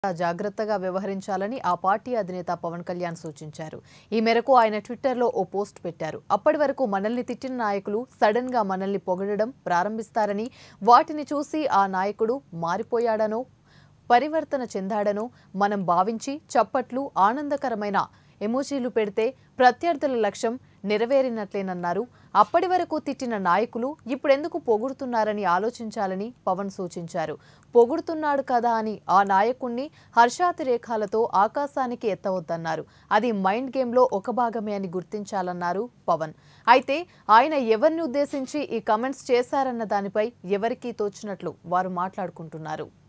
జాగ్రత్తగా వ్యవహరించాలని ఆ పార్టీ అధినేత పవన్ కళ్యాణ్ సూచించారు ఈ మేరకు ఆయన ట్విట్టర్లో ఓ పోస్ట్ పెట్టారు అప్పటి వరకు మనల్ని తిట్టిన నాయకులు సడన్ గా మనల్ని పొగడడం ప్రారంభిస్తారని వాటిని చూసి ఆ నాయకుడు మారిపోయాడనో పరివర్తన చెందాడనో మనం భావించి చప్పట్లు ఆనందకరమైన ఎమోజీలు పెడితే ప్రత్యర్థుల లక్ష్యం నెరవేరినట్లేనన్నారు అప్పటి వరకు తిట్టిన నాయకులు ఇప్పుడెందుకు పొగుడుతున్నారని ఆలోచించాలని పవన్ సూచించారు పొగుడుతున్నాడు కదా అని ఆ నాయకుణ్ణి హర్షాతిరేకాలతో ఆకాశానికి ఎత్తవద్దన్నారు అది మైండ్ గేమ్లో ఒక భాగమే అని గుర్తించాలన్నారు పవన్ అయితే ఆయన ఎవరిని ఉద్దేశించి ఈ కమెంట్స్ చేశారన్న దానిపై ఎవరికీ తోచినట్లు వారు మాట్లాడుకుంటున్నారు